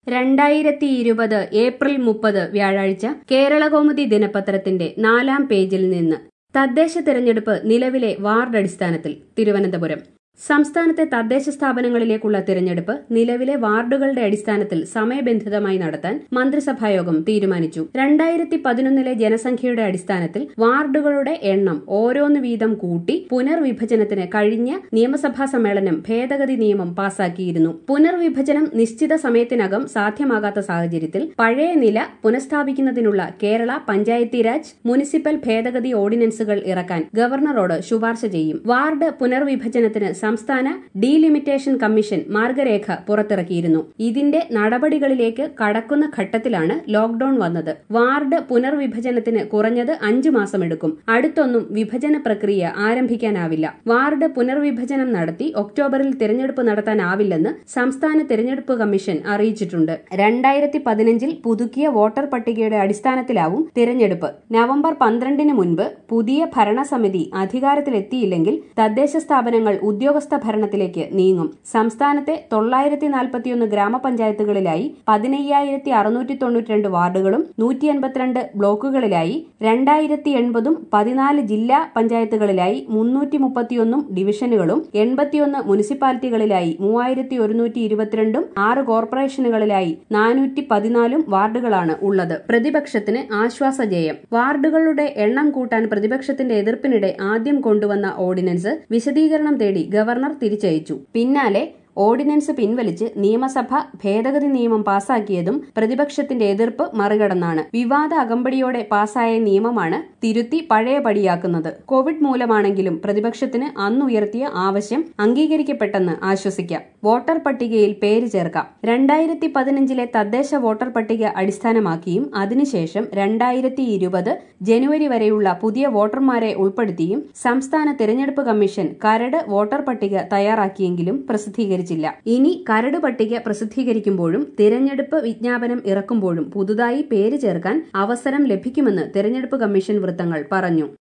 രണ്ടായിരത്തി ഇരുപത് ഏപ്രിൽ മുപ്പത് വ്യാഴാഴ്ച കേരളകൗമുദി ദിനപത്രത്തിന്റെ നാലാം പേജിൽ നിന്ന് തദ്ദേശ തെരഞ്ഞെടുപ്പ് നിലവിലെ വാർഡ് അടിസ്ഥാനത്തിൽ തിരുവനന്തപുരം സംസ്ഥാനത്തെ തദ്ദേശ സ്ഥാപനങ്ങളിലേക്കുള്ള തിരഞ്ഞെടുപ്പ് നിലവിലെ വാർഡുകളുടെ അടിസ്ഥാനത്തിൽ സമയബന്ധിതമായി നടത്താൻ മന്ത്രിസഭായോഗം തീരുമാനിച്ചു രണ്ടായിരത്തി പതിനൊന്നിലെ ജനസംഖ്യയുടെ അടിസ്ഥാനത്തിൽ വാർഡുകളുടെ എണ്ണം ഓരോന്ന് വീതം കൂട്ടി പുനർവിഭജനത്തിന് കഴിഞ്ഞ നിയമസഭാ സമ്മേളനം ഭേദഗതി നിയമം പാസാക്കിയിരുന്നു പുനർവിഭജനം നിശ്ചിത സമയത്തിനകം സാധ്യമാകാത്ത സാഹചര്യത്തിൽ പഴയ നില പുനഃസ്ഥാപിക്കുന്നതിനുള്ള കേരള പഞ്ചായത്തി രാജ് മുനിസിപ്പൽ ഭേദഗതി ഓർഡിനൻസുകൾ ഇറക്കാൻ ഗവർണറോട് ശുപാർശ ചെയ്യും വാർഡ് പുനർവിഭജനത്തിന് സംസ്ഥാന ഡീലിമിറ്റേഷൻ കമ്മീഷൻ മാർഗരേഖ പുറത്തിറക്കിയിരുന്നു ഇതിന്റെ നടപടികളിലേക്ക് കടക്കുന്ന ഘട്ടത്തിലാണ് ലോക്ഡൌൺ വന്നത് വാർഡ് പുനർവിഭജനത്തിന് കുറഞ്ഞത് അഞ്ചു മാസമെടുക്കും അടുത്തൊന്നും വിഭജന പ്രക്രിയ ആരംഭിക്കാനാവില്ല വാർഡ് പുനർവിഭജനം നടത്തി ഒക്ടോബറിൽ തിരഞ്ഞെടുപ്പ് നടത്താനാവില്ലെന്ന് സംസ്ഥാന തിരഞ്ഞെടുപ്പ് കമ്മീഷൻ അറിയിച്ചിട്ടുണ്ട് രണ്ടായിരത്തി പതിനഞ്ചിൽ പുതുക്കിയ വോട്ടർ പട്ടികയുടെ അടിസ്ഥാനത്തിലാവും തിരഞ്ഞെടുപ്പ് നവംബർ പന്ത്രണ്ടിന് മുൻപ് പുതിയ ഭരണസമിതി അധികാരത്തിലെത്തിയില്ലെങ്കിൽ തദ്ദേശ സ്ഥാപനങ്ങൾ ഉദ്യോഗസ്ഥ ഭരണത്തിലേക്ക് നീങ്ങും സംസ്ഥാനത്തെ തൊള്ളായിരത്തി നാൽപ്പത്തിയൊന്ന് ഗ്രാമപഞ്ചായത്തുകളിലായി പതിനയ്യായിരത്തി അറുന്നൂറ്റി തൊണ്ണൂറ്റിരണ്ട് വാർഡുകളും നൂറ്റി എൺപത്തിരണ്ട് ബ്ലോക്കുകളിലായി രണ്ടായിരത്തി എൺപതും പതിനാല് ജില്ലാ പഞ്ചായത്തുകളിലായി മുന്നൂറ്റി മുപ്പത്തിയൊന്നും ഡിവിഷനുകളും എൺപത്തിയൊന്ന് മുനിസിപ്പാലിറ്റികളിലായി മൂവായിരത്തി ഒരുന്നൂറ്റി ഇരുപത്തിരണ്ടും ആറ് കോർപ്പറേഷനുകളിലായി നാനൂറ്റി പതിനാലും വാർഡുകളാണ് ഉള്ളത് പ്രതിപക്ഷത്തിന് ആശ്വാസജയം വാർഡുകളുടെ എണ്ണം കൂട്ടാൻ പ്രതിപക്ഷത്തിന്റെ എതിർപ്പിനിടെ ആദ്യം കൊണ്ടുവന്ന ഓർഡിനൻസ് വിശദീകരണം തേടി ഗവർണർ തിരിച്ചയച്ചു പിന്നാലെ ഓർഡിനൻസ് പിൻവലിച്ച് നിയമസഭ ഭേദഗതി നിയമം പാസാക്കിയതും പ്രതിപക്ഷത്തിന്റെ എതിർപ്പ് മറികടന്നാണ് വിവാദ അകമ്പടിയോടെ പാസായ നിയമമാണ് തിരുത്തി പഴയപടിയാക്കുന്നത് കോവിഡ് മൂലമാണെങ്കിലും പ്രതിപക്ഷത്തിന് അന്നുയർത്തിയ ആവശ്യം അംഗീകരിക്കപ്പെട്ടെന്ന് ആശ്വസിക്കാം വോട്ടർ പട്ടികയിൽ പേര് ചേർക്കാം രണ്ടായിരത്തി പതിനഞ്ചിലെ തദ്ദേശ വോട്ടർ പട്ടിക അടിസ്ഥാനമാക്കിയും അതിനുശേഷം രണ്ടായിരത്തി ഇരുപത് ജനുവരി വരെയുള്ള പുതിയ വോട്ടർമാരെ ഉൾപ്പെടുത്തിയും സംസ്ഥാന തിരഞ്ഞെടുപ്പ് കമ്മീഷൻ കരട് വോട്ടർ പട്ടിക തയ്യാറാക്കിയെങ്കിലും പ്രസിദ്ധീകരിച്ചു പ്രസിദ്ധീകരിച്ചില്ല ഇനി കരട് പട്ടിക പ്രസിദ്ധീകരിക്കുമ്പോഴും തിരഞ്ഞെടുപ്പ് വിജ്ഞാപനം ഇറക്കുമ്പോഴും പുതുതായി പേര് ചേർക്കാൻ അവസരം ലഭിക്കുമെന്ന് തിരഞ്ഞെടുപ്പ് കമ്മീഷൻ വൃത്തങ്ങൾ പറഞ്ഞു